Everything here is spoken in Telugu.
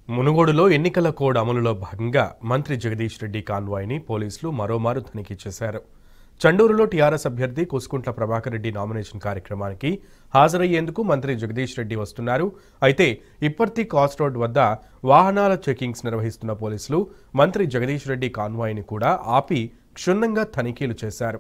మునుగోడులో ఎన్నికల కోడ్ అమలులో భాగంగా మంత్రి జగదీష్ రెడ్డి కాన్వాయ్ని పోలీసులు మరోమారు తనిఖీ చేశారు చండూరులో టీఆర్ఎస్ అభ్యర్థి కుసుకుంట్ల ప్రభాకర్ రెడ్డి నామినేషన్ కార్యక్రమానికి హాజరయ్యేందుకు మంత్రి జగదీష్ రెడ్డి వస్తున్నారు అయితే ఇప్పర్తి కాస్ట్ రోడ్ వద్ద వాహనాల చెకింగ్స్ నిర్వహిస్తున్న పోలీసులు మంత్రి జగదీష్ రెడ్డి కాన్వాయ్ని కూడా ఆపి క్షుణ్ణంగా తనిఖీలు చేశారు